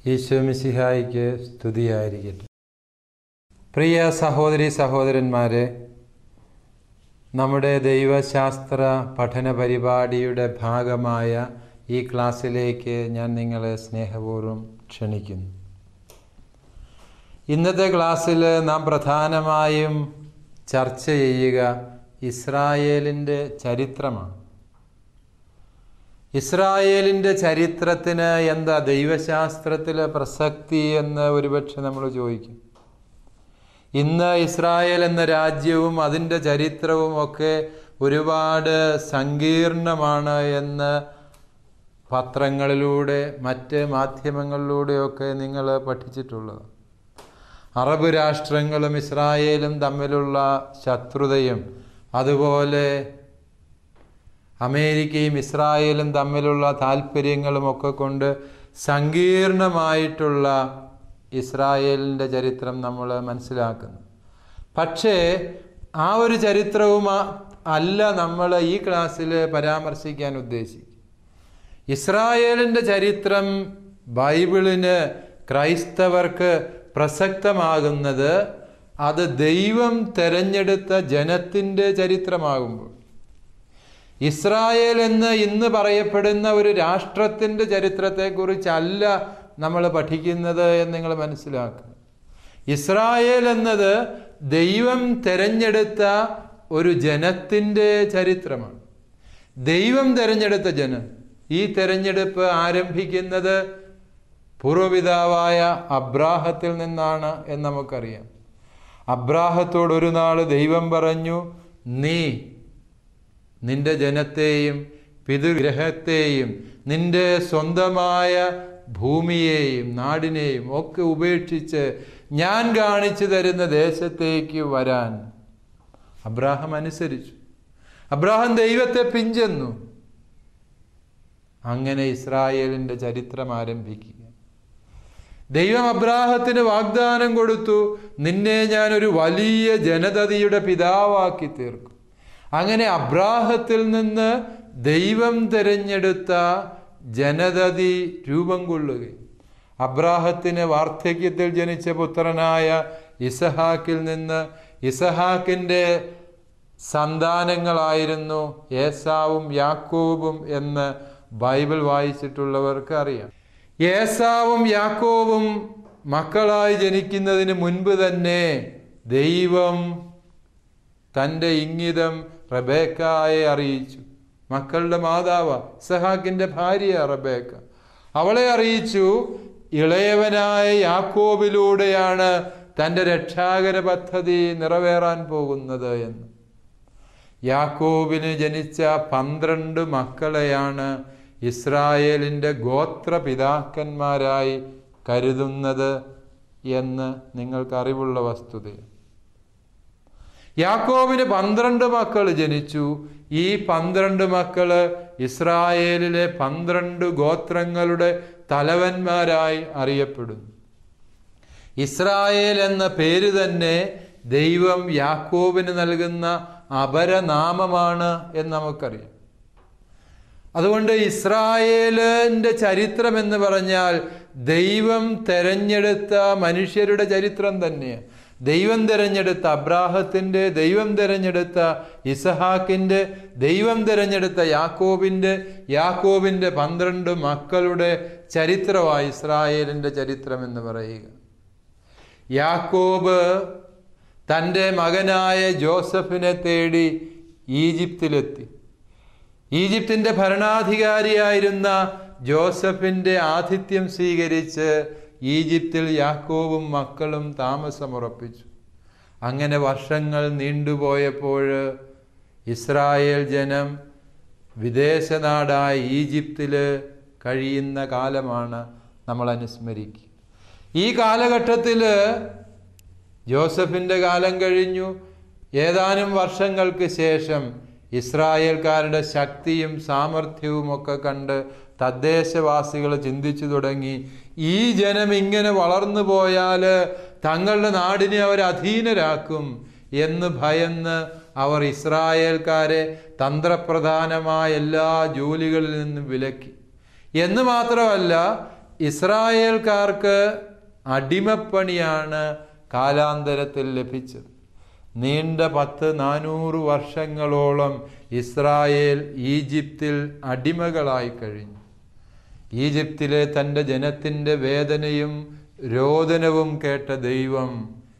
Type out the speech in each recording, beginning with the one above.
ഈശോമിസിഹായിക്ക് സ്തുതിയായിരിക്കട്ടെ പ്രിയ സഹോദരി സഹോദരന്മാരെ നമ്മുടെ ദൈവശാസ്ത്ര പഠന പരിപാടിയുടെ ഭാഗമായ ഈ ക്ലാസ്സിലേക്ക് ഞാൻ നിങ്ങളെ സ്നേഹപൂർവ്വം ക്ഷണിക്കുന്നു ഇന്നത്തെ ക്ലാസ്സിൽ നാം പ്രധാനമായും ചർച്ച ചെയ്യുക ഇസ്രായേലിൻ്റെ ചരിത്രമാണ് ഇസ്രായേലിൻ്റെ ചരിത്രത്തിന് എന്താ ദൈവശാസ്ത്രത്തിലെ പ്രസക്തി എന്ന് ഒരുപക്ഷെ നമ്മൾ ചോദിക്കും ഇന്ന് ഇസ്രായേൽ എന്ന രാജ്യവും അതിൻ്റെ ചരിത്രവും ഒക്കെ ഒരുപാട് സങ്കീർണമാണ് എന്ന് പത്രങ്ങളിലൂടെ മറ്റ് മാധ്യമങ്ങളിലൂടെയൊക്കെ നിങ്ങൾ പഠിച്ചിട്ടുള്ളത് അറബ് രാഷ്ട്രങ്ങളും ഇസ്രായേലും തമ്മിലുള്ള ശത്രുതയും അതുപോലെ അമേരിക്കയും ഇസ്രായേലും തമ്മിലുള്ള താല്പര്യങ്ങളും ഒക്കെ കൊണ്ട് സങ്കീർണമായിട്ടുള്ള ഇസ്രായേലിൻ്റെ ചരിത്രം നമ്മൾ മനസ്സിലാക്കുന്നു പക്ഷേ ആ ഒരു ചരിത്രവും അല്ല നമ്മൾ ഈ ക്ലാസ്സിൽ പരാമർശിക്കാൻ ഉദ്ദേശിക്കും ഇസ്രായേലിൻ്റെ ചരിത്രം ബൈബിളിന് ക്രൈസ്തവർക്ക് പ്രസക്തമാകുന്നത് അത് ദൈവം തെരഞ്ഞെടുത്ത ജനത്തിൻ്റെ ചരിത്രമാകുമ്പോൾ ഇസ്രായേൽ എന്ന് ഇന്ന് പറയപ്പെടുന്ന ഒരു രാഷ്ട്രത്തിൻ്റെ ചരിത്രത്തെക്കുറിച്ചല്ല നമ്മൾ പഠിക്കുന്നത് എന്ന് നിങ്ങൾ മനസ്സിലാക്കുക ഇസ്രായേൽ എന്നത് ദൈവം തെരഞ്ഞെടുത്ത ഒരു ജനത്തിൻ്റെ ചരിത്രമാണ് ദൈവം തെരഞ്ഞെടുത്ത ജനം ഈ തെരഞ്ഞെടുപ്പ് ആരംഭിക്കുന്നത് പൂർവപിതാവായ അബ്രാഹത്തിൽ നിന്നാണ് എന്ന് നമുക്കറിയാം അബ്രാഹത്തോട് ഒരു നാൾ ദൈവം പറഞ്ഞു നീ നിന്റെ ജനത്തെയും പിതൃഗ്രഹത്തെയും നിന്റെ സ്വന്തമായ ഭൂമിയെയും നാടിനെയും ഒക്കെ ഉപേക്ഷിച്ച് ഞാൻ കാണിച്ചു തരുന്ന ദേശത്തേക്ക് വരാൻ അബ്രാഹം അനുസരിച്ചു അബ്രാഹം ദൈവത്തെ പിഞ്ചെന്നു അങ്ങനെ ഇസ്രായേലിൻ്റെ ചരിത്രം ആരംഭിക്കുക ദൈവം അബ്രാഹത്തിന് വാഗ്ദാനം കൊടുത്തു നിന്നെ ഞാൻ ഒരു വലിയ ജനതയുടെ പിതാവാക്കി തീർക്കും അങ്ങനെ അബ്രാഹത്തിൽ നിന്ന് ദൈവം തിരഞ്ഞെടുത്ത ജനതതി രൂപം കൊള്ളുകയും അബ്രാഹത്തിന് വാർദ്ധക്യത്തിൽ ജനിച്ച പുത്രനായ ഇസഹാക്കിൽ നിന്ന് ഇസഹാക്കിൻ്റെ സന്താനങ്ങളായിരുന്നു ഏസാവും യാക്കോബും എന്ന് ബൈബിൾ വായിച്ചിട്ടുള്ളവർക്ക് അറിയാം ഏസാവും യാക്കോവും മക്കളായി ജനിക്കുന്നതിന് മുൻപ് തന്നെ ദൈവം തൻ്റെ ഇംഗിതം റബേക്കായെ അറിയിച്ചു മക്കളുടെ മാതാവ് സഹാക്കിൻ്റെ ഭാര്യ റബേക്ക അവളെ അറിയിച്ചു ഇളയവനായ യാക്കോബിലൂടെയാണ് തൻ്റെ രക്ഷാകര പദ്ധതി നിറവേറാൻ പോകുന്നത് എന്ന് യാക്കോബിന് ജനിച്ച പന്ത്രണ്ട് മക്കളെയാണ് ഇസ്രായേലിൻ്റെ ഗോത്രപിതാക്കന്മാരായി കരുതുന്നത് എന്ന് നിങ്ങൾക്ക് അറിവുള്ള വസ്തുതയാണ് യാക്കോബിന് പന്ത്രണ്ട് മക്കൾ ജനിച്ചു ഈ പന്ത്രണ്ട് മക്കള് ഇസ്രായേലിലെ പന്ത്രണ്ട് ഗോത്രങ്ങളുടെ തലവന്മാരായി അറിയപ്പെടുന്നു ഇസ്രായേൽ എന്ന പേര് തന്നെ ദൈവം യാക്കോബിന് നൽകുന്ന അപരനാമമാണ് എന്ന് നമുക്കറിയാം അതുകൊണ്ട് ഇസ്രായേലിൻ്റെ ചരിത്രം എന്ന് പറഞ്ഞാൽ ദൈവം തെരഞ്ഞെടുത്ത മനുഷ്യരുടെ ചരിത്രം തന്നെയാണ് ദൈവം തിരഞ്ഞെടുത്ത അബ്രാഹത്തിൻ്റെ ദൈവം തിരഞ്ഞെടുത്ത ഇസഹാക്കിൻ്റെ ദൈവം തിരഞ്ഞെടുത്ത യാക്കോബിൻ്റെ യാക്കോബിൻ്റെ പന്ത്രണ്ട് മക്കളുടെ ചരിത്രമായി ഇസ്രായേലിൻ്റെ ചരിത്രം എന്ന് പറയുക യാക്കോബ് തൻ്റെ മകനായ ജോസഫിനെ തേടി ഈജിപ്തിലെത്തി ഈജിപ്തിൻ്റെ ഭരണാധികാരിയായിരുന്ന ജോസഫിൻ്റെ ആതിഥ്യം സ്വീകരിച്ച് ഈജിപ്തിൽ യാക്കോവും മക്കളും താമസമുറപ്പിച്ചു അങ്ങനെ വർഷങ്ങൾ നീണ്ടുപോയപ്പോൾ ഇസ്രായേൽ ജനം വിദേശ നാടായ ഈജിപ്തിൽ കഴിയുന്ന കാലമാണ് നമ്മൾ അനുസ്മരിക്കുക ഈ കാലഘട്ടത്തിൽ ജോസഫിൻ്റെ കാലം കഴിഞ്ഞു ഏതാനും വർഷങ്ങൾക്ക് ശേഷം ഇസ്രായേൽക്കാരുടെ ശക്തിയും സാമർഥ്യവും ഒക്കെ കണ്ട് തദ്ദേശവാസികൾ ചിന്തിച്ചു തുടങ്ങി ഈ ജനം ഇങ്ങനെ വളർന്നു പോയാൽ തങ്ങളുടെ നാടിനെ അവർ അധീനരാക്കും എന്ന് ഭയന്ന് അവർ ഇസ്രായേൽക്കാരെ തന്ത്രപ്രധാനമായ എല്ലാ ജോലികളിൽ നിന്നും വിലക്കി എന്ന് മാത്രമല്ല ഇസ്രായേൽക്കാർക്ക് അടിമപ്പണിയാണ് കാലാന്തരത്തിൽ ലഭിച്ചത് നീണ്ട പത്ത് നാനൂറ് വർഷങ്ങളോളം ഇസ്രായേൽ ഈജിപ്തിൽ അടിമകളായി കഴിഞ്ഞു ഈജിപ്തിലെ തൻ്റെ ജനത്തിൻ്റെ വേദനയും രോദനവും കേട്ട ദൈവം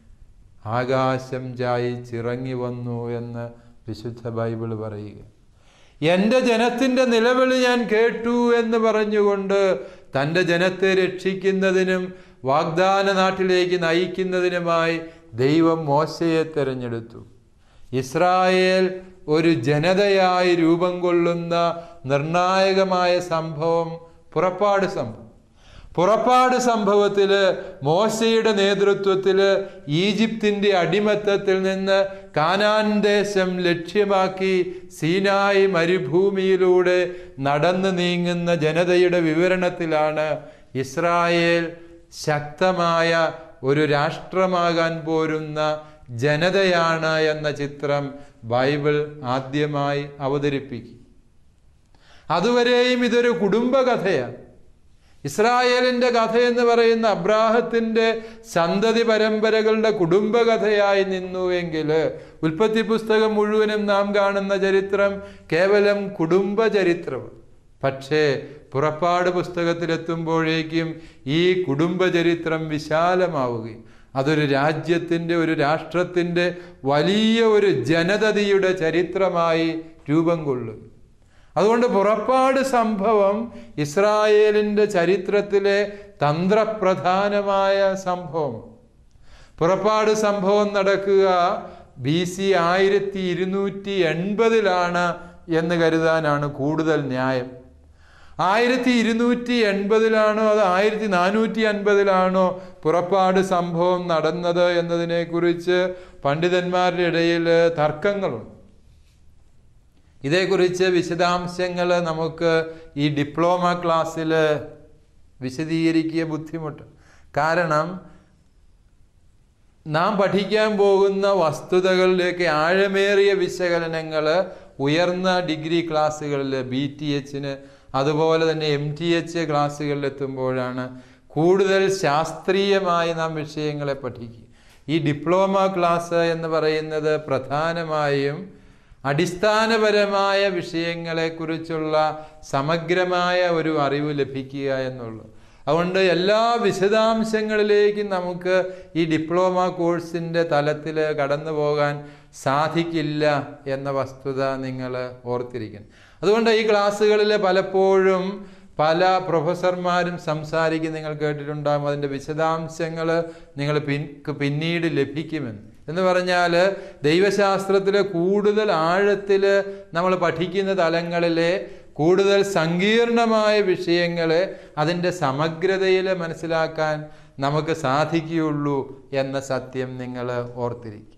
ആകാശം ചായിച്ചിറങ്ങി വന്നു എന്ന് വിശുദ്ധ ബൈബിൾ പറയുക എൻ്റെ ജനത്തിൻ്റെ നിലവിളി ഞാൻ കേട്ടു എന്ന് പറഞ്ഞുകൊണ്ട് തൻ്റെ ജനത്തെ രക്ഷിക്കുന്നതിനും വാഗ്ദാന നാട്ടിലേക്ക് നയിക്കുന്നതിനുമായി ദൈവം മോശയെ തിരഞ്ഞെടുത്തു ഇസ്രായേൽ ഒരു ജനതയായി രൂപം കൊള്ളുന്ന നിർണായകമായ സംഭവം പുറപ്പാട് സംഭവം പുറപ്പാട് സംഭവത്തില് മോശയുടെ നേതൃത്വത്തില് ഈജിപ്തിന്റെ അടിമത്തത്തിൽ നിന്ന് കാനാൻ ദേശം ലക്ഷ്യമാക്കി സീനായി മരുഭൂമിയിലൂടെ നടന്നു നീങ്ങുന്ന ജനതയുടെ വിവരണത്തിലാണ് ഇസ്രായേൽ ശക്തമായ ഒരു രാഷ്ട്രമാകാൻ പോരുന്ന ജനതയാണ് എന്ന ചിത്രം ബൈബിൾ ആദ്യമായി അവതരിപ്പിക്കും അതുവരെയും ഇതൊരു കുടുംബകഥയാണ് ഇസ്രായേലിന്റെ കഥ എന്ന് പറയുന്ന അബ്രാഹത്തിന്റെ സന്തതി പരമ്പരകളുടെ കുടുംബകഥയായി നിന്നുവെങ്കിൽ ഉൽപ്പത്തി പുസ്തകം മുഴുവനും നാം കാണുന്ന ചരിത്രം കേവലം കുടുംബ ചരിത്രം പക്ഷേ പുറപ്പാട് പുസ്തകത്തിലെത്തുമ്പോഴേക്കും ഈ കുടുംബ ചരിത്രം വിശാലമാവുകയും അതൊരു രാജ്യത്തിൻ്റെ ഒരു രാഷ്ട്രത്തിൻ്റെ വലിയ ഒരു ജനതയുടെ ചരിത്രമായി രൂപം കൊള്ളും അതുകൊണ്ട് പുറപ്പാട് സംഭവം ഇസ്രായേലിൻ്റെ ചരിത്രത്തിലെ തന്ത്രപ്രധാനമായ സംഭവം പുറപ്പാട് സംഭവം നടക്കുക ബി സി ആയിരത്തി ഇരുന്നൂറ്റി എൺപതിലാണ് എന്ന് കരുതാനാണ് കൂടുതൽ ന്യായം ആയിരത്തി ഇരുന്നൂറ്റി എൺപതിലാണോ അത് ആയിരത്തി നാനൂറ്റി അൻപതിലാണോ പുറപ്പാട് സംഭവം നടന്നത് എന്നതിനെക്കുറിച്ച് പണ്ഡിതന്മാരുടെ ഇടയിൽ തർക്കങ്ങളുണ്ട് ഇതേക്കുറിച്ച് വിശദാംശങ്ങൾ നമുക്ക് ഈ ഡിപ്ലോമ ക്ലാസ്സിൽ വിശദീകരിക്കുക ബുദ്ധിമുട്ട് കാരണം നാം പഠിക്കാൻ പോകുന്ന വസ്തുതകളിലേക്ക് ആഴമേറിയ വിശകലനങ്ങൾ ഉയർന്ന ഡിഗ്രി ക്ലാസ്സുകളിൽ ബി ടി എച്ചിന് അതുപോലെ തന്നെ എം ടി എച്ച് ക്ലാസ്സുകളിൽ എത്തുമ്പോഴാണ് കൂടുതൽ ശാസ്ത്രീയമായി നാം വിഷയങ്ങളെ പഠിക്കുക ഈ ഡിപ്ലോമ ക്ലാസ് എന്ന് പറയുന്നത് പ്രധാനമായും അടിസ്ഥാനപരമായ വിഷയങ്ങളെക്കുറിച്ചുള്ള സമഗ്രമായ ഒരു അറിവ് ലഭിക്കുക എന്നുള്ളു അതുകൊണ്ട് എല്ലാ വിശദാംശങ്ങളിലേക്കും നമുക്ക് ഈ ഡിപ്ലോമ കോഴ്സിൻ്റെ തലത്തിൽ കടന്നു പോകാൻ സാധിക്കില്ല എന്ന വസ്തുത നിങ്ങൾ ഓർത്തിരിക്കണം അതുകൊണ്ട് ഈ ക്ലാസ്സുകളിൽ പലപ്പോഴും പല പ്രൊഫസർമാരും സംസാരിക്കും നിങ്ങൾ കേട്ടിട്ടുണ്ടാകും അതിൻ്റെ വിശദാംശങ്ങൾ നിങ്ങൾ പിൻ പിന്നീട് ലഭിക്കുമെന്ന് എന്ന് പറഞ്ഞാൽ ദൈവശാസ്ത്രത്തിലെ കൂടുതൽ ആഴത്തിൽ നമ്മൾ പഠിക്കുന്ന തലങ്ങളിലെ കൂടുതൽ സങ്കീർണമായ വിഷയങ്ങളെ അതിൻ്റെ സമഗ്രതയിൽ മനസ്സിലാക്കാൻ നമുക്ക് സാധിക്കുകയുള്ളൂ എന്ന സത്യം നിങ്ങൾ ഓർത്തിരിക്കും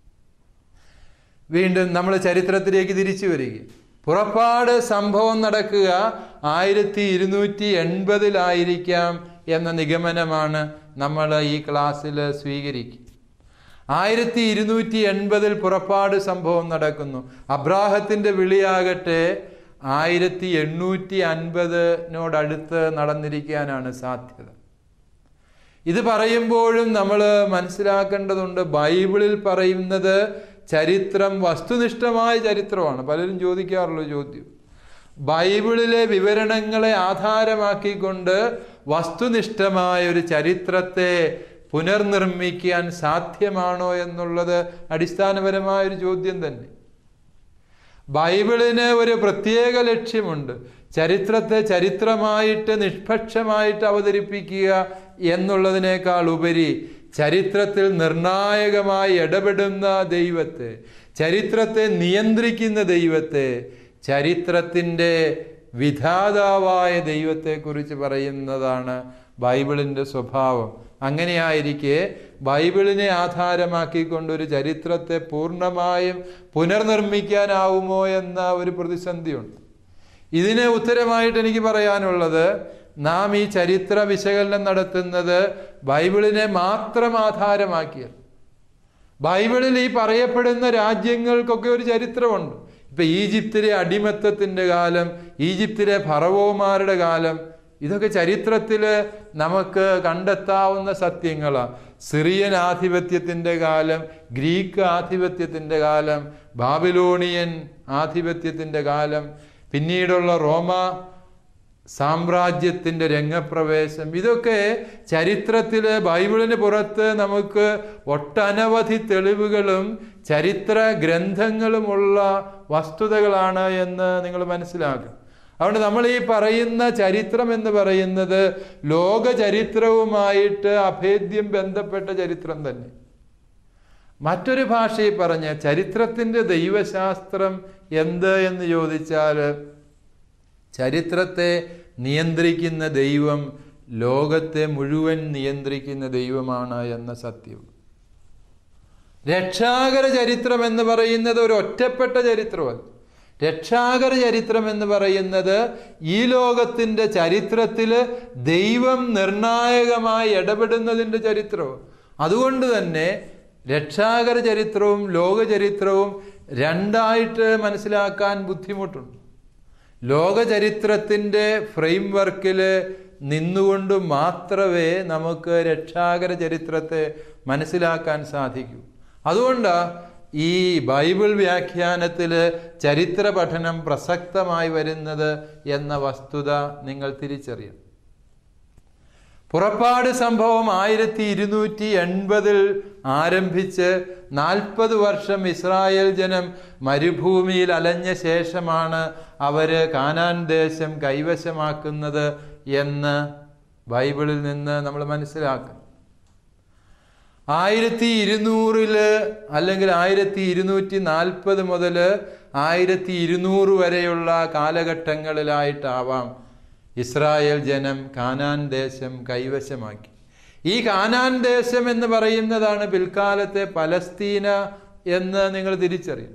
വീണ്ടും നമ്മൾ ചരിത്രത്തിലേക്ക് തിരിച്ചു വരിക പുറപ്പാട് സംഭവം നടക്കുക ആയിരത്തി ഇരുന്നൂറ്റി എൺപതിലായിരിക്കാം എന്ന നിഗമനമാണ് നമ്മൾ ഈ ക്ലാസ്സിൽ സ്വീകരിക്കുക ആയിരത്തി ഇരുന്നൂറ്റി എൺപതിൽ പുറപ്പാട് സംഭവം നടക്കുന്നു അബ്രാഹത്തിന്റെ വിളിയാകട്ടെ ആയിരത്തി എണ്ണൂറ്റി അൻപതിനോടടുത്ത് നടന്നിരിക്കാനാണ് സാധ്യത ഇത് പറയുമ്പോഴും നമ്മൾ മനസ്സിലാക്കേണ്ടതുണ്ട് ബൈബിളിൽ പറയുന്നത് ചരിത്രം വസ്തുനിഷ്ഠമായ ചരിത്രമാണ് പലരും ചോദിക്കാറുള്ള ചോദ്യം ബൈബിളിലെ വിവരണങ്ങളെ ആധാരമാക്കിക്കൊണ്ട് വസ്തുനിഷ്ഠമായ ഒരു ചരിത്രത്തെ പുനർനിർമ്മിക്കാൻ സാധ്യമാണോ എന്നുള്ളത് അടിസ്ഥാനപരമായ ഒരു ചോദ്യം തന്നെ ബൈബിളിന് ഒരു പ്രത്യേക ലക്ഷ്യമുണ്ട് ചരിത്രത്തെ ചരിത്രമായിട്ട് നിഷ്പക്ഷമായിട്ട് അവതരിപ്പിക്കുക എന്നുള്ളതിനേക്കാൾ ഉപരി ചരിത്രത്തിൽ നിർണായകമായി ഇടപെടുന്ന ദൈവത്തെ ചരിത്രത്തെ നിയന്ത്രിക്കുന്ന ദൈവത്തെ ചരിത്രത്തിൻ്റെ വിധാതാവായ ദൈവത്തെക്കുറിച്ച് പറയുന്നതാണ് ബൈബിളിൻ്റെ സ്വഭാവം അങ്ങനെയായിരിക്കെ ബൈബിളിനെ ആധാരമാക്കിക്കൊണ്ട് ഒരു ചരിത്രത്തെ പൂർണ്ണമായും പുനർനിർമ്മിക്കാനാവുമോ എന്ന ഒരു പ്രതിസന്ധിയുണ്ട് ഇതിന് ഉത്തരമായിട്ട് എനിക്ക് പറയാനുള്ളത് നാം ഈ ചരിത്ര വിശകലനം നടത്തുന്നത് ബൈബിളിനെ മാത്രം ആധാരമാക്കിയത് ബൈബിളിൽ ഈ പറയപ്പെടുന്ന രാജ്യങ്ങൾക്കൊക്കെ ഒരു ചരിത്രമുണ്ട് ഇപ്പൊ ഈജിപ്തിലെ അടിമത്തത്തിന്റെ കാലം ഈജിപ്തിലെ ഫറവോമാരുടെ കാലം ഇതൊക്കെ ചരിത്രത്തിൽ നമുക്ക് കണ്ടെത്താവുന്ന സത്യങ്ങളാണ് സിറിയൻ ആധിപത്യത്തിൻ്റെ കാലം ഗ്രീക്ക് ആധിപത്യത്തിൻ്റെ കാലം ബാബിലോണിയൻ ആധിപത്യത്തിൻ്റെ കാലം പിന്നീടുള്ള റോമ സാമ്രാജ്യത്തിൻ്റെ രംഗപ്രവേശം ഇതൊക്കെ ചരിത്രത്തിൽ ബൈബിളിന് പുറത്ത് നമുക്ക് ഒട്ടനവധി തെളിവുകളും ചരിത്ര ഗ്രന്ഥങ്ങളുമുള്ള വസ്തുതകളാണ് എന്ന് നിങ്ങൾ മനസ്സിലാക്കും അതുകൊണ്ട് നമ്മൾ ഈ പറയുന്ന ചരിത്രം എന്ന് പറയുന്നത് ലോക ചരിത്രവുമായിട്ട് അഭേദ്യം ബന്ധപ്പെട്ട ചരിത്രം തന്നെ മറ്റൊരു ഭാഷയിൽ പറഞ്ഞ ചരിത്രത്തിൻ്റെ ദൈവശാസ്ത്രം എന്ത് എന്ന് ചോദിച്ചാൽ ചരിത്രത്തെ നിയന്ത്രിക്കുന്ന ദൈവം ലോകത്തെ മുഴുവൻ നിയന്ത്രിക്കുന്ന ദൈവമാണ് എന്ന സത്യം രക്ഷാകര ചരിത്രം എന്ന് പറയുന്നത് ഒരു ഒറ്റപ്പെട്ട ചരിത്രമല്ല രക്ഷാകര ചരിത്രം എന്ന് പറയുന്നത് ഈ ലോകത്തിൻ്റെ ചരിത്രത്തിൽ ദൈവം നിർണായകമായി ഇടപെടുന്നതിൻ്റെ ചരിത്രവും അതുകൊണ്ട് തന്നെ രക്ഷാകര ചരിത്രവും ലോക ചരിത്രവും രണ്ടായിട്ട് മനസ്സിലാക്കാൻ ബുദ്ധിമുട്ടുണ്ട് ലോക ചരിത്രത്തിൻ്റെ ഫ്രെയിം വർക്കിൽ നിന്നുകൊണ്ട് മാത്രമേ നമുക്ക് രക്ഷാകര ചരിത്രത്തെ മനസ്സിലാക്കാൻ സാധിക്കൂ അതുകൊണ്ടാണ് ഈ ബൈബിൾ വ്യാഖ്യാനത്തിൽ ചരിത്ര പഠനം പ്രസക്തമായി വരുന്നത് എന്ന വസ്തുത നിങ്ങൾ തിരിച്ചറിയണം പുറപ്പാട് സംഭവം ആയിരത്തി ഇരുന്നൂറ്റി എൺപതിൽ ആരംഭിച്ച് നാൽപ്പത് വർഷം ഇസ്രായേൽ ജനം മരുഭൂമിയിൽ അലഞ്ഞ ശേഷമാണ് അവർ കാനാൻ ദേശം കൈവശമാക്കുന്നത് എന്ന് ബൈബിളിൽ നിന്ന് നമ്മൾ മനസ്സിലാക്കുന്നു ആയിരത്തി ഇരുന്നൂറില് അല്ലെങ്കിൽ ആയിരത്തി ഇരുന്നൂറ്റി നാൽപ്പത് മുതൽ ആയിരത്തി ഇരുന്നൂറ് വരെയുള്ള കാലഘട്ടങ്ങളിലായിട്ടാവാം ഇസ്രായേൽ ജനം കാനാൻ ദേശം കൈവശമാക്കി ഈ കാനാൻ ദേശം എന്ന് പറയുന്നതാണ് പിൽക്കാലത്തെ പലസ്തീന എന്ന് നിങ്ങൾ തിരിച്ചറിയും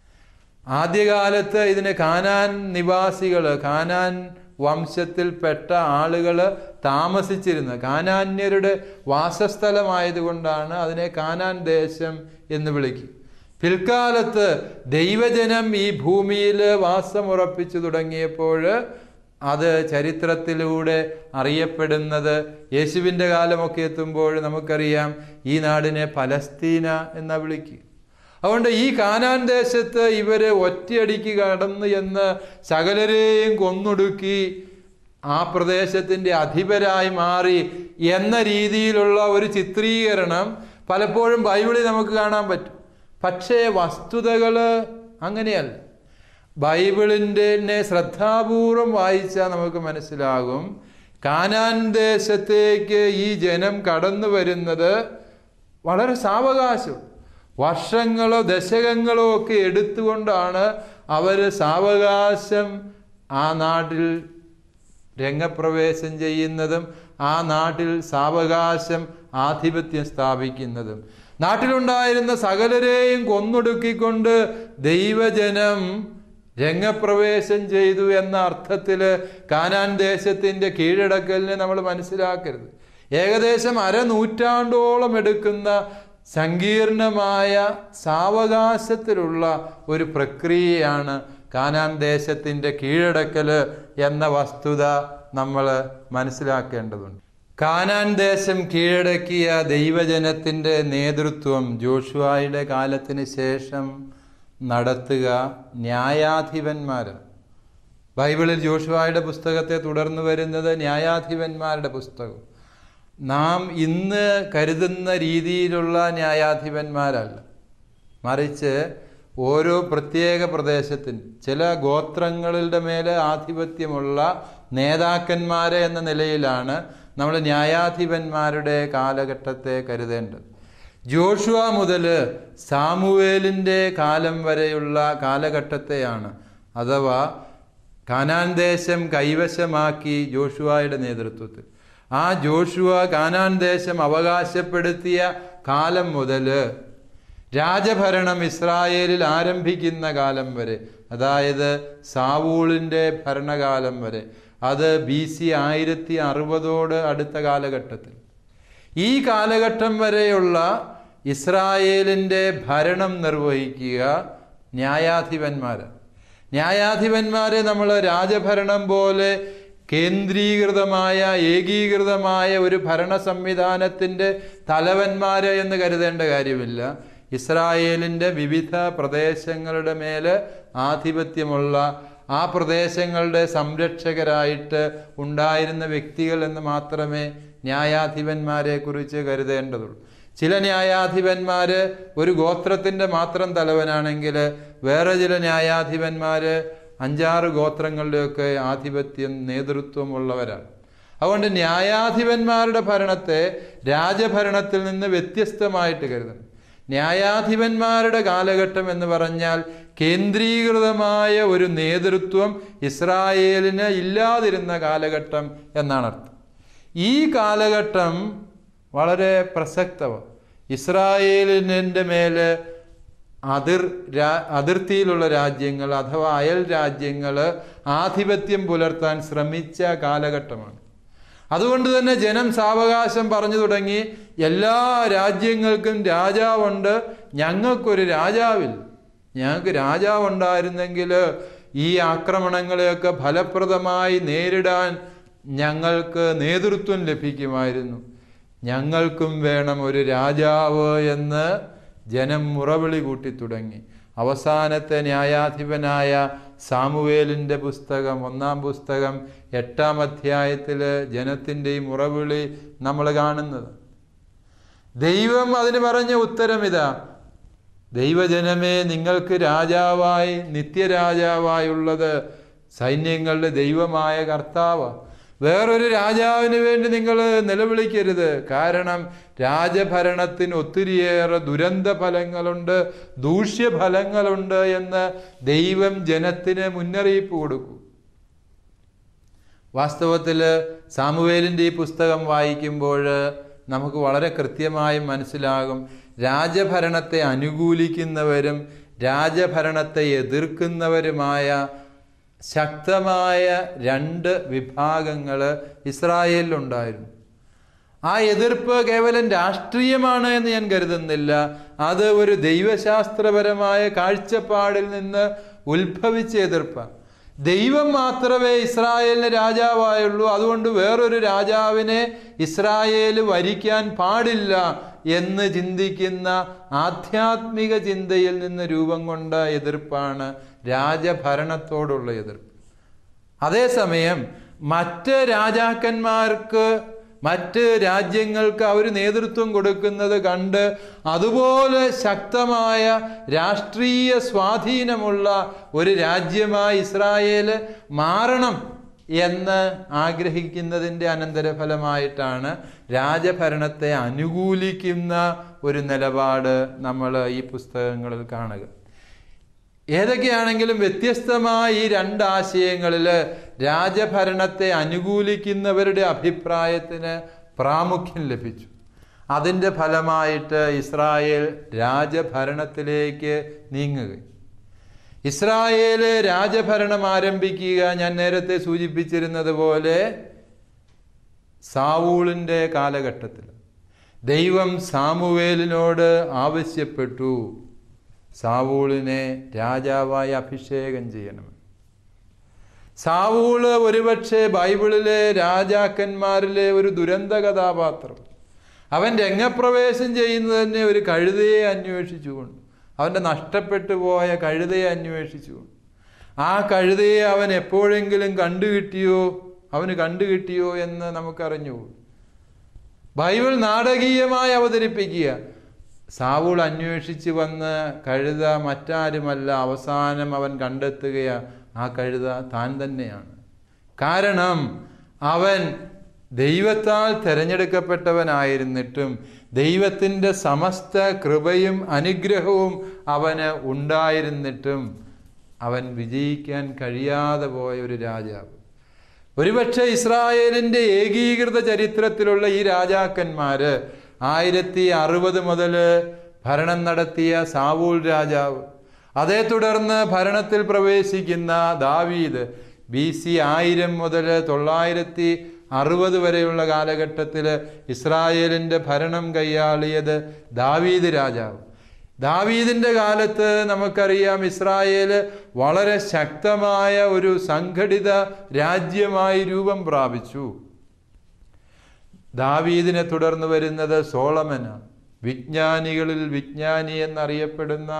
ആദ്യകാലത്ത് ഇതിന് കാനാൻ നിവാസികൾ കാനാൻ വംശത്തിൽപ്പെട്ട ആളുകൾ താമസിച്ചിരുന്ന കാനാന്യരുടെ വാസസ്ഥലമായതുകൊണ്ടാണ് അതിനെ കാനാൻ ദേശം എന്ന് വിളിക്കുക പിൽക്കാലത്ത് ദൈവജനം ഈ ഭൂമിയിൽ വാസമുറപ്പിച്ചു തുടങ്ങിയപ്പോൾ അത് ചരിത്രത്തിലൂടെ അറിയപ്പെടുന്നത് യേശുവിൻ്റെ കാലമൊക്കെ എത്തുമ്പോൾ നമുക്കറിയാം ഈ നാടിനെ പലസ്തീന എന്നാ വിളിക്കുക അതുകൊണ്ട് ഈ കാനാൻ ദേശത്ത് ഇവര് ഒറ്റയടിക്ക് കടന്നു എന്ന് സകലരെയും കൊന്നൊടുക്കി ആ പ്രദേശത്തിൻ്റെ അധിപരായി മാറി എന്ന രീതിയിലുള്ള ഒരു ചിത്രീകരണം പലപ്പോഴും ബൈബിളിൽ നമുക്ക് കാണാൻ പറ്റും പക്ഷേ വസ്തുതകൾ അങ്ങനെയല്ല ബൈബിളിൻ്റെ ശ്രദ്ധാപൂർവം വായിച്ചാൽ നമുക്ക് മനസ്സിലാകും കാനാൻ ദേശത്തേക്ക് ഈ ജനം കടന്നു വരുന്നത് വളരെ സാവകാശം വർഷങ്ങളോ ദശകങ്ങളോ ഒക്കെ എടുത്തുകൊണ്ടാണ് അവർ സാവകാശം ആ നാട്ടിൽ രംഗപ്രവേശം ചെയ്യുന്നതും ആ നാട്ടിൽ സാവകാശം ആധിപത്യം സ്ഥാപിക്കുന്നതും നാട്ടിലുണ്ടായിരുന്ന സകലരെയും കൊന്നൊടുക്കിക്കൊണ്ട് ദൈവജനം രംഗപ്രവേശം ചെയ്തു എന്ന അർത്ഥത്തിൽ കാനാൻ ദേശത്തിൻ്റെ കീഴടക്കലിനെ നമ്മൾ മനസ്സിലാക്കരുത് ഏകദേശം അരനൂറ്റാണ്ടോളം എടുക്കുന്ന സങ്കീർണമായ സാവകാശത്തിലുള്ള ഒരു പ്രക്രിയയാണ് കാനാൻ ദേശത്തിൻ്റെ കീഴടക്കൽ എന്ന വസ്തുത നമ്മൾ മനസ്സിലാക്കേണ്ടതുണ്ട് കാനാൻ ദേശം കീഴടക്കിയ ദൈവജനത്തിൻ്റെ നേതൃത്വം ജോഷുവായുടെ കാലത്തിന് ശേഷം നടത്തുക ന്യായാധിപന്മാരാണ് ബൈബിളിൽ ജോഷുവായുടെ പുസ്തകത്തെ തുടർന്ന് വരുന്നത് ന്യായാധിപന്മാരുടെ പുസ്തകം നാം ഇന്ന് കരുതുന്ന രീതിയിലുള്ള ന്യായാധിപന്മാരല്ല മറിച്ച് ഓരോ പ്രത്യേക പ്രദേശത്തിന് ചില ഗോത്രങ്ങളുടെ മേലെ ആധിപത്യമുള്ള നേതാക്കന്മാരെ എന്ന നിലയിലാണ് നമ്മൾ ന്യായാധിപന്മാരുടെ കാലഘട്ടത്തെ കരുതേണ്ടത് ജോഷുവ മുതൽ സാമുവേലിൻ്റെ കാലം വരെയുള്ള കാലഘട്ടത്തെയാണ് അഥവാ കാനാൻ ദേശം കൈവശമാക്കി ജോഷുവായുടെ നേതൃത്വത്തിൽ ആ ജോഷുവ കാനാൻ ദേശം അവകാശപ്പെടുത്തിയ കാലം മുതൽ രാജഭരണം ഇസ്രായേലിൽ ആരംഭിക്കുന്ന കാലം വരെ അതായത് സാവൂളിൻ്റെ ഭരണകാലം വരെ അത് ബി സി ആയിരത്തി അറുപതോട് അടുത്ത കാലഘട്ടത്തിൽ ഈ കാലഘട്ടം വരെയുള്ള ഇസ്രായേലിൻ്റെ ഭരണം നിർവഹിക്കുക ന്യായാധിപന്മാരാണ് ന്യായാധിപന്മാരെ നമ്മൾ രാജഭരണം പോലെ കേന്ദ്രീകൃതമായ ഏകീകൃതമായ ഒരു ഭരണ സംവിധാനത്തിൻ്റെ തലവന്മാര് എന്ന് കരുതേണ്ട കാര്യമില്ല ഇസ്രായേലിൻ്റെ വിവിധ പ്രദേശങ്ങളുടെ മേല് ആധിപത്യമുള്ള ആ പ്രദേശങ്ങളുടെ സംരക്ഷകരായിട്ട് ഉണ്ടായിരുന്ന വ്യക്തികൾ എന്ന് മാത്രമേ ന്യായാധിപന്മാരെ കുറിച്ച് കരുതേണ്ടതുള്ളൂ ചില ന്യായാധിപന്മാര് ഒരു ഗോത്രത്തിന്റെ മാത്രം തലവനാണെങ്കിൽ വേറെ ചില ന്യായാധിപന്മാര് അഞ്ചാറ് ഗോത്രങ്ങളുടെയൊക്കെ ആധിപത്യം നേതൃത്വമുള്ളവരാണ് അതുകൊണ്ട് ന്യായാധിപന്മാരുടെ ഭരണത്തെ രാജഭരണത്തിൽ നിന്ന് വ്യത്യസ്തമായിട്ട് കരുതണം ന്യായാധിപന്മാരുടെ കാലഘട്ടം എന്ന് പറഞ്ഞാൽ കേന്ദ്രീകൃതമായ ഒരു നേതൃത്വം ഇസ്രായേലിന് ഇല്ലാതിരുന്ന കാലഘട്ടം എന്നാണ് അർത്ഥം ഈ കാലഘട്ടം വളരെ പ്രസക്തമാണ് ഇസ്രായേലിൻ്റെ മേല് അതിർ രാ അതിർത്തിയിലുള്ള രാജ്യങ്ങൾ അഥവാ അയൽ രാജ്യങ്ങൾ ആധിപത്യം പുലർത്താൻ ശ്രമിച്ച കാലഘട്ടമാണ് അതുകൊണ്ട് തന്നെ ജനം സാവകാശം പറഞ്ഞു തുടങ്ങി എല്ലാ രാജ്യങ്ങൾക്കും രാജാവുണ്ട് ഞങ്ങൾക്കൊരു രാജാവില്ല ഞങ്ങൾക്ക് രാജാവുണ്ടായിരുന്നെങ്കിൽ ഈ ആക്രമണങ്ങളെയൊക്കെ ഫലപ്രദമായി നേരിടാൻ ഞങ്ങൾക്ക് നേതൃത്വം ലഭിക്കുമായിരുന്നു ഞങ്ങൾക്കും വേണം ഒരു രാജാവ് എന്ന് ജനം മുറവിളി കൂട്ടി തുടങ്ങി അവസാനത്തെ ന്യായാധിപനായ സാമുവേലിൻ്റെ പുസ്തകം ഒന്നാം പുസ്തകം എട്ടാം അധ്യായത്തിൽ ജനത്തിൻ്റെ ഈ മുറവിളി നമ്മൾ കാണുന്നത് ദൈവം അതിന് പറഞ്ഞ ഉത്തരം ഇതാ ദൈവജനമേ നിങ്ങൾക്ക് രാജാവായി നിത്യരാജാവായുള്ളത് സൈന്യങ്ങളുടെ ദൈവമായ കർത്താവ് വേറൊരു രാജാവിന് വേണ്ടി നിങ്ങൾ നിലവിളിക്കരുത് കാരണം രാജഭരണത്തിന് ഒത്തിരിയേറെ ദുരന്ത ഫലങ്ങളുണ്ട് ദൂഷ്യഫലങ്ങളുണ്ട് എന്ന് ദൈവം ജനത്തിന് മുന്നറിയിപ്പ് കൊടുക്കും വാസ്തവത്തിൽ സാമുവേലിൻ്റെ ഈ പുസ്തകം വായിക്കുമ്പോൾ നമുക്ക് വളരെ കൃത്യമായി മനസ്സിലാകും രാജഭരണത്തെ അനുകൂലിക്കുന്നവരും രാജഭരണത്തെ എതിർക്കുന്നവരുമായ ശക്തമായ രണ്ട് വിഭാഗങ്ങൾ ഇസ്രായേലിലുണ്ടായിരുന്നു ആ എതിർപ്പ് കേവലം രാഷ്ട്രീയമാണ് എന്ന് ഞാൻ കരുതുന്നില്ല അത് ഒരു ദൈവശാസ്ത്രപരമായ കാഴ്ചപ്പാടിൽ നിന്ന് ഉത്ഭവിച്ച എതിർപ്പാണ് ദൈവം മാത്രമേ ഇസ്രായേലിന് രാജാവായുള്ളൂ അതുകൊണ്ട് വേറൊരു രാജാവിനെ ഇസ്രായേൽ വരിക്കാൻ പാടില്ല എന്ന് ചിന്തിക്കുന്ന ആധ്യാത്മിക ചിന്തയിൽ നിന്ന് രൂപം കൊണ്ട എതിർപ്പാണ് രാജഭരണത്തോടുള്ള എതിർപ്പ് അതേസമയം മറ്റ് രാജാക്കന്മാർക്ക് മറ്റ് രാജ്യങ്ങൾക്ക് അവർ നേതൃത്വം കൊടുക്കുന്നത് കണ്ട് അതുപോലെ ശക്തമായ രാഷ്ട്രീയ സ്വാധീനമുള്ള ഒരു രാജ്യമായി ഇസ്രായേൽ മാറണം എന്ന് ആഗ്രഹിക്കുന്നതിൻ്റെ അനന്തരഫലമായിട്ടാണ് രാജഭരണത്തെ അനുകൂലിക്കുന്ന ഒരു നിലപാട് നമ്മൾ ഈ പുസ്തകങ്ങളിൽ കാണുക ഏതൊക്കെയാണെങ്കിലും വ്യത്യസ്തമായ ഈ രണ്ട് ആശയങ്ങളിൽ രാജഭരണത്തെ അനുകൂലിക്കുന്നവരുടെ അഭിപ്രായത്തിന് പ്രാമുഖ്യം ലഭിച്ചു അതിൻ്റെ ഫലമായിട്ട് ഇസ്രായേൽ രാജഭരണത്തിലേക്ക് നീങ്ങുക ഇസ്രായേല് രാജഭരണം ആരംഭിക്കുക ഞാൻ നേരത്തെ സൂചിപ്പിച്ചിരുന്നത് പോലെ സാവൂളിൻ്റെ കാലഘട്ടത്തിൽ ദൈവം സാമുവേലിനോട് ആവശ്യപ്പെട്ടു സാവൂളിനെ രാജാവായി അഭിഷേകം ചെയ്യണം സാവൂള് ഒരുപക്ഷെ ബൈബിളിലെ രാജാക്കന്മാരിലെ ഒരു ദുരന്ത കഥാപാത്രം അവൻ രംഗപ്രവേശം ചെയ്യുന്നത് തന്നെ ഒരു കഴുതയെ അന്വേഷിച്ചുകൊണ്ട് അവൻ്റെ നഷ്ടപ്പെട്ടു പോയ കഴുതയെ അന്വേഷിച്ചുകൊണ്ട് ആ കഴുതയെ അവൻ എപ്പോഴെങ്കിലും കണ്ടുകിട്ടിയോ അവന് കണ്ടുകിട്ടിയോ എന്ന് നമുക്കറിഞ്ഞു ബൈബിൾ നാടകീയമായി അവതരിപ്പിക്കുക സാവൂൾ അന്വേഷിച്ച് വന്ന് കഴുത മറ്റാരുമല്ല അവസാനം അവൻ കണ്ടെത്തുകയാ ആ കഴുത താൻ തന്നെയാണ് കാരണം അവൻ ദൈവത്താൽ തിരഞ്ഞെടുക്കപ്പെട്ടവനായിരുന്നിട്ടും ദൈവത്തിൻ്റെ സമസ്ത കൃപയും അനുഗ്രഹവും അവന് ഉണ്ടായിരുന്നിട്ടും അവൻ വിജയിക്കാൻ കഴിയാതെ പോയ ഒരു രാജാവ് ഒരുപക്ഷെ ഇസ്രായേലിൻ്റെ ഏകീകൃത ചരിത്രത്തിലുള്ള ഈ രാജാക്കന്മാര് ആയിരത്തി അറുപത് മുതൽ ഭരണം നടത്തിയ സാവൂൾ രാജാവ് അതേ തുടർന്ന് ഭരണത്തിൽ പ്രവേശിക്കുന്ന ദാവീദ് ബി സി ആയിരം മുതൽ തൊള്ളായിരത്തി അറുപത് വരെയുള്ള കാലഘട്ടത്തിൽ ഇസ്രായേലിൻ്റെ ഭരണം കൈയാളിയത് ദാവീദ് രാജാവ് ദാവീദിൻ്റെ കാലത്ത് നമുക്കറിയാം ഇസ്രായേൽ വളരെ ശക്തമായ ഒരു സംഘടിത രാജ്യമായി രൂപം പ്രാപിച്ചു ദാവീദിനെ തുടർന്ന് വരുന്നത് സോളമനാണ് വിജ്ഞാനികളിൽ വിജ്ഞാനി എന്നറിയപ്പെടുന്ന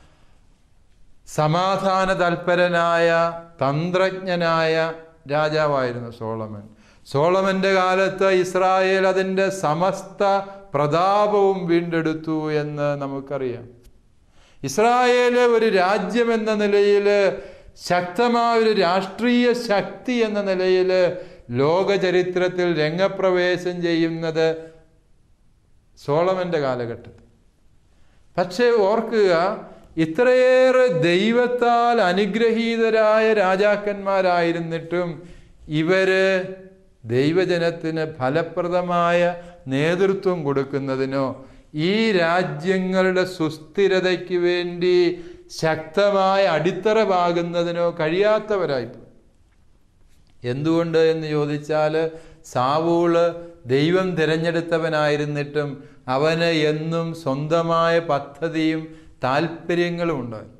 സമാധാന തൽപരനായ തന്ത്രജ്ഞനായ രാജാവായിരുന്നു സോളമൻ സോളമന്റെ കാലത്ത് ഇസ്രായേൽ അതിൻ്റെ സമസ്ത പ്രതാപവും വീണ്ടെടുത്തു എന്ന് നമുക്കറിയാം ഇസ്രായേൽ ഒരു രാജ്യം എന്ന നിലയിൽ ശക്തമായ ഒരു രാഷ്ട്രീയ ശക്തി എന്ന നിലയിൽ ലോക ചരിത്രത്തിൽ രംഗപ്രവേശം ചെയ്യുന്നത് സോളമന്റെ കാലഘട്ടത്തിൽ പക്ഷേ ഓർക്കുക ഇത്രയേറെ ദൈവത്താൽ അനുഗ്രഹീതരായ രാജാക്കന്മാരായിരുന്നിട്ടും ഇവര് ദൈവജനത്തിന് ഫലപ്രദമായ നേതൃത്വം കൊടുക്കുന്നതിനോ ഈ രാജ്യങ്ങളുടെ സുസ്ഥിരതയ്ക്ക് വേണ്ടി ശക്തമായ അടിത്തറ പാകുന്നതിനോ കഴിയാത്തവരായിപ്പോയി എന്തുകൊണ്ട് എന്ന് ചോദിച്ചാൽ സാവൂള് ദൈവം തിരഞ്ഞെടുത്തവനായിരുന്നിട്ടും അവന് എന്നും സ്വന്തമായ പദ്ധതിയും താല്പര്യങ്ങളും ഉണ്ടായി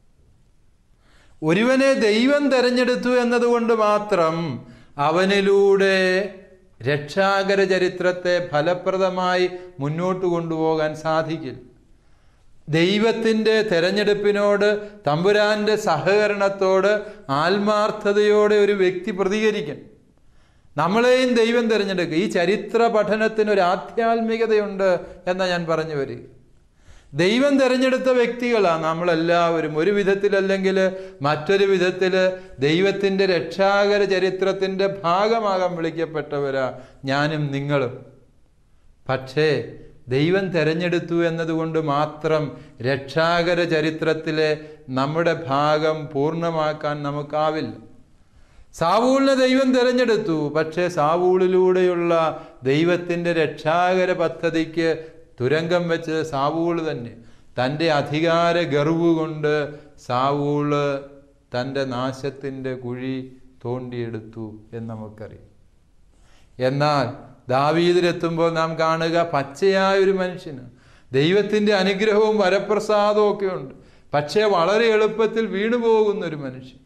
ഒരുവനെ ദൈവം തിരഞ്ഞെടുത്തു എന്നതുകൊണ്ട് മാത്രം അവനിലൂടെ രക്ഷാകര ചരിത്രത്തെ ഫലപ്രദമായി മുന്നോട്ട് കൊണ്ടുപോകാൻ സാധിക്കില്ല ദൈവത്തിൻ്റെ തെരഞ്ഞെടുപ്പിനോട് തമ്പുരാന്റെ സഹകരണത്തോട് ആത്മാർത്ഥതയോടെ ഒരു വ്യക്തി പ്രതികരിക്കണം നമ്മളെയും ദൈവം തിരഞ്ഞെടുക്കുക ഈ ചരിത്ര പഠനത്തിന് ഒരു ആധ്യാത്മികതയുണ്ട് എന്ന് ഞാൻ പറഞ്ഞു വരിക ദൈവം തിരഞ്ഞെടുത്ത വ്യക്തികളാണ് നമ്മളെല്ലാവരും ഒരു വിധത്തിലല്ലെങ്കിൽ മറ്റൊരു വിധത്തിൽ ദൈവത്തിൻ്റെ രക്ഷാകര ചരിത്രത്തിൻ്റെ ഭാഗമാകാൻ വിളിക്കപ്പെട്ടവരാ ഞാനും നിങ്ങളും പക്ഷേ ദൈവം തിരഞ്ഞെടുത്തു എന്നതുകൊണ്ട് മാത്രം രക്ഷാകര ചരിത്രത്തിലെ നമ്മുടെ ഭാഗം പൂർണ്ണമാക്കാൻ നമുക്കാവില്ല സാവൂളിനെ ദൈവം തിരഞ്ഞെടുത്തു പക്ഷേ സാവൂളിലൂടെയുള്ള ദൈവത്തിൻ്റെ രക്ഷാകര പദ്ധതിക്ക് തുരങ്കം വെച്ചത് സാവൂള് തന്നെ തൻ്റെ അധികാര ഗർവ് കൊണ്ട് സാവൂള് തൻ്റെ നാശത്തിൻ്റെ കുഴി തോണ്ടിയെടുത്തു എന്ന് നമുക്കറിയാം എന്നാൽ ദാവീദിലെത്തുമ്പോൾ നാം കാണുക പച്ചയായ ഒരു മനുഷ്യന് ദൈവത്തിൻ്റെ അനുഗ്രഹവും വരപ്രസാദവും ഒക്കെ ഉണ്ട് പക്ഷേ വളരെ എളുപ്പത്തിൽ വീണുപോകുന്ന ഒരു മനുഷ്യൻ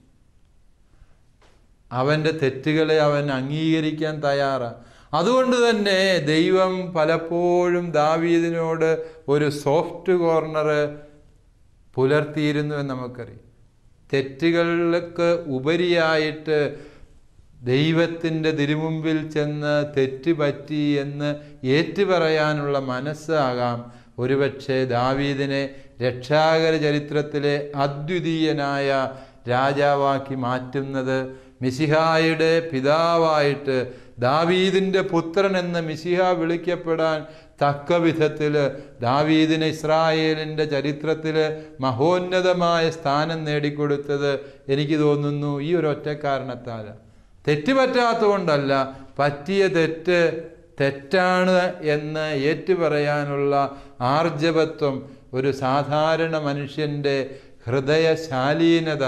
അവൻ്റെ തെറ്റുകളെ അവൻ അംഗീകരിക്കാൻ തയ്യാറാണ് അതുകൊണ്ട് തന്നെ ദൈവം പലപ്പോഴും ദാവീദിനോട് ഒരു സോഫ്റ്റ് കോർണർ പുലർത്തിയിരുന്നു എന്ന് നമുക്കറിയാം തെറ്റുകൾക്ക് ഉപരിയായിട്ട് ദൈവത്തിൻ്റെ തിരുമുമ്പിൽ ചെന്ന് തെറ്റ് പറ്റി എന്ന് ഏറ്റുപറയാനുള്ള മനസ്സാകാം ഒരുപക്ഷെ ദാവീദിനെ രക്ഷാകര ചരിത്രത്തിലെ അദ്വിതീയനായ രാജാവാക്കി മാറ്റുന്നത് മിസിഹായുടെ പിതാവായിട്ട് ദാവീദിൻ്റെ പുത്രൻ എന്ന മിസിഹ വിളിക്കപ്പെടാൻ തക്ക വിധത്തിൽ ദാവീദിന് ഇസ്രായേലിൻ്റെ ചരിത്രത്തിൽ മഹോന്നതമായ സ്ഥാനം നേടിക്കൊടുത്തത് എനിക്ക് തോന്നുന്നു ഈ ഒരു ഒറ്റ കാരണത്താലാണ് തെറ്റ് പറ്റാത്തതുകൊണ്ടല്ല പറ്റിയ തെറ്റ് തെറ്റാണ് എന്ന് ഏറ്റുപറയാനുള്ള ആർജവത്വം ഒരു സാധാരണ മനുഷ്യൻ്റെ ഹൃദയശാലീനത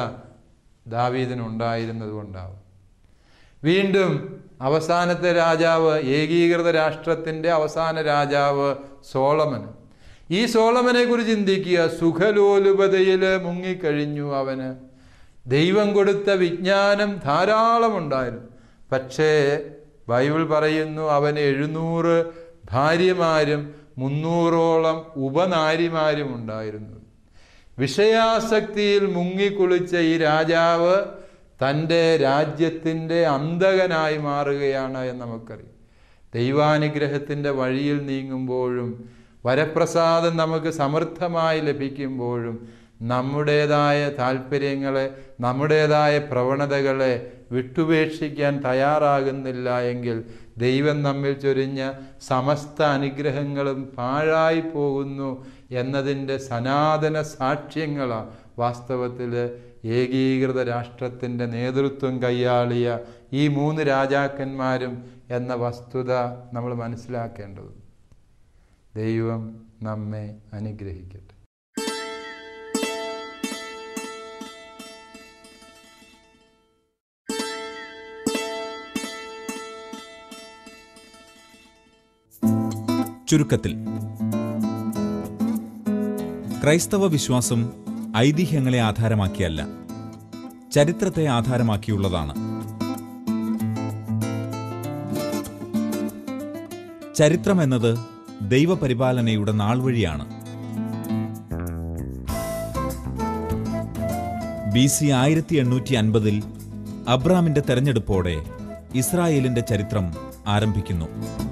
ദാവീദിനുണ്ടായിരുന്നത് കൊണ്ടാവും വീണ്ടും അവസാനത്തെ രാജാവ് ഏകീകൃത രാഷ്ട്രത്തിൻ്റെ അവസാന രാജാവ് സോളമൻ ഈ സോളമനെ കുറിച്ച് ചിന്തിക്കുക സുഖലോലുപതയിൽ മുങ്ങിക്കഴിഞ്ഞു അവന് ദൈവം കൊടുത്ത വിജ്ഞാനം ധാരാളമുണ്ടായിരുന്നു പക്ഷേ ബൈബിൾ പറയുന്നു അവന് എഴുന്നൂറ് ഭാര്യമാരും മുന്നൂറോളം ഉപനാരിമാരും ഉണ്ടായിരുന്നു വിഷയാസക്തിയിൽ മുങ്ങിക്കുളിച്ച ഈ രാജാവ് തൻ്റെ രാജ്യത്തിൻ്റെ അന്തകനായി മാറുകയാണ് എന്ന് നമുക്കറിയാം ദൈവാനുഗ്രഹത്തിൻ്റെ വഴിയിൽ നീങ്ങുമ്പോഴും വരപ്രസാദം നമുക്ക് സമൃദ്ധമായി ലഭിക്കുമ്പോഴും നമ്മുടേതായ താല്പര്യങ്ങളെ നമ്മുടേതായ പ്രവണതകളെ വിട്ടുപേക്ഷിക്കാൻ തയ്യാറാകുന്നില്ല എങ്കിൽ ദൈവം നമ്മിൽ ചൊരിഞ്ഞ സമസ്ത അനുഗ്രഹങ്ങളും പാഴായി പോകുന്നു എന്നതിൻ്റെ സനാതന സാക്ഷ്യങ്ങളാണ് വാസ്തവത്തിൽ ഏകീകൃത രാഷ്ട്രത്തിൻ്റെ നേതൃത്വം കൈയാളിയ ഈ മൂന്ന് രാജാക്കന്മാരും എന്ന വസ്തുത നമ്മൾ മനസ്സിലാക്കേണ്ടത് ദൈവം നമ്മെ അനുഗ്രഹിക്കട്ടെ ചുരുക്കത്തിൽ ക്രൈസ്തവ വിശ്വാസം ഐതിഹ്യങ്ങളെ ആധാരമാക്കിയല്ല ചരിത്രത്തെ ആധാരമാക്കിയുള്ളതാണ് ചരിത്രം എന്നത് ദൈവപരിപാലനയുടെ നാൾവഴിയാണ് ബി സി ആയിരത്തി എണ്ണൂറ്റി അൻപതിൽ അബ്രാമിന്റെ തെരഞ്ഞെടുപ്പോടെ ഇസ്രായേലിന്റെ ചരിത്രം ആരംഭിക്കുന്നു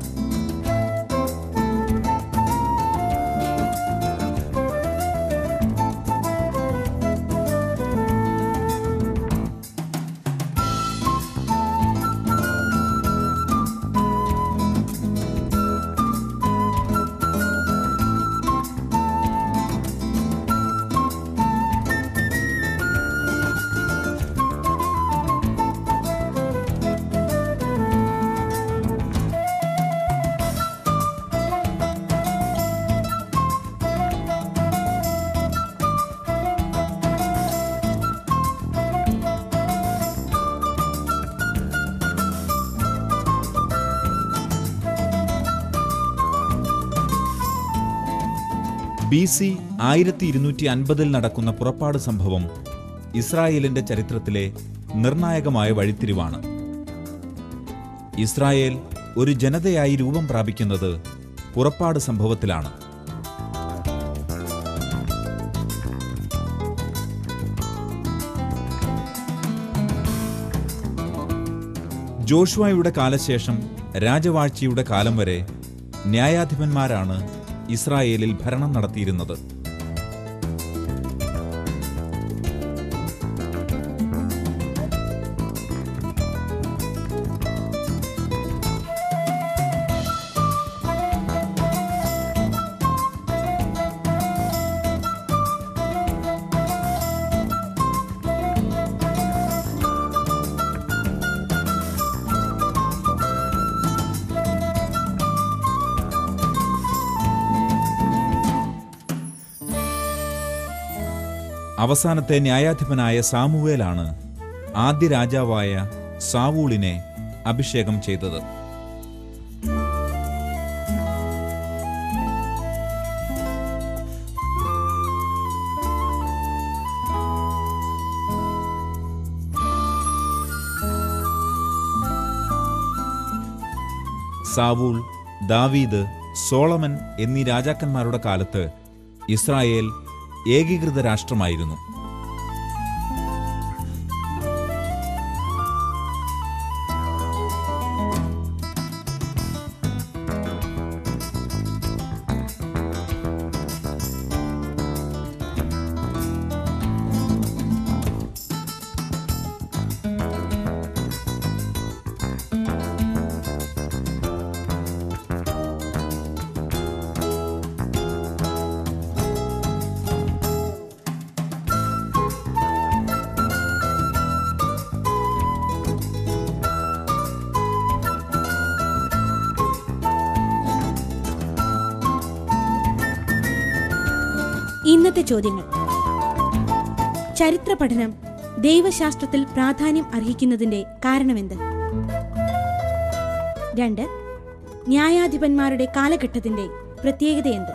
ബി സി ആയിരത്തി ഇരുന്നൂറ്റി അൻപതിൽ നടക്കുന്ന പുറപ്പാട് സംഭവം ഇസ്രായേലിന്റെ ചരിത്രത്തിലെ നിർണായകമായ വഴിത്തിരിവാണ് ഇസ്രായേൽ ഒരു ജനതയായി രൂപം പ്രാപിക്കുന്നത് പുറപ്പാട് സംഭവത്തിലാണ് ജോഷുവയുടെ കാലശേഷം രാജവാഴ്ചയുടെ കാലം വരെ ന്യായാധിപന്മാരാണ് ഇസ്രായേലിൽ ഭരണം നടത്തിയിരുന്നത് അവസാനത്തെ ന്യായാധിപനായ സാമുവേലാണ് ആദ്യ രാജാവായ സാവൂളിനെ അഭിഷേകം ചെയ്തത് സാവൂൾ ദാവീദ് സോളമൻ എന്നീ രാജാക്കന്മാരുടെ കാലത്ത് ഇസ്രായേൽ ഏകീകൃത രാഷ്ട്രമായിരുന്നു ഇന്നത്തെ ചോദ്യങ്ങൾ ചരിത്ര പഠനം ദൈവശാസ്ത്രത്തിൽ പ്രാധാന്യം അർഹിക്കുന്നതിന്റെ കാരണമെന്ത് രണ്ട് ന്യായാധിപന്മാരുടെ കാലഘട്ടത്തിന്റെ പ്രത്യേകത എന്ത്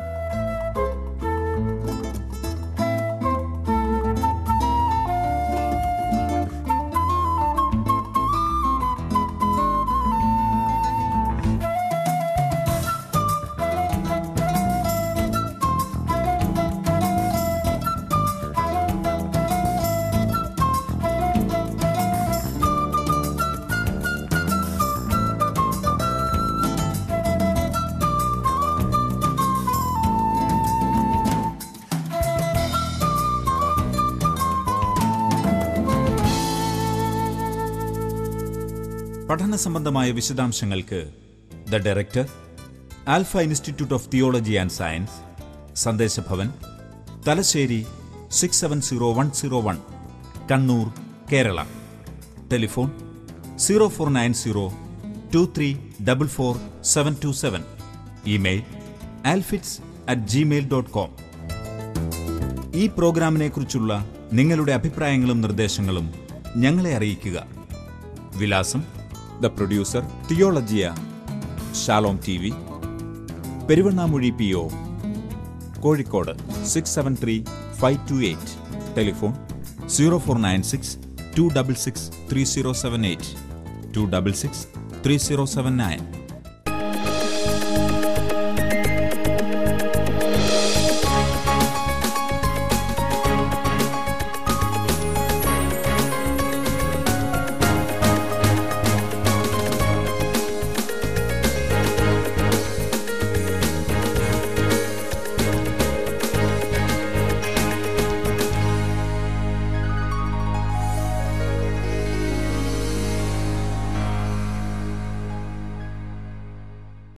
പഠന സംബന്ധമായ വിശദാംശങ്ങൾക്ക് the director alpha institute of theology and science Sandeshabhavan Thalassery six seven zero one zero one Kannur Kerala telephone zero four nine zero two three double four seven two seven email alphits at Gmail dot com ഈ പ്രോഗ്രാമിനെക്കുറിച്ചുള്ള നിങ്ങളുടെ അഭിപ്രായങ്ങളും നിർദ്ദേശങ്ങളും ഞങ്ങളെ അറിയിക്കുക വിലാസം the producer തിയോളജിയ Shalom T V Peruvannamuzhi P O Kozhikode six seven three five two eight telephone zero four nine six to double six three zero seven eight two double six three zero seven nine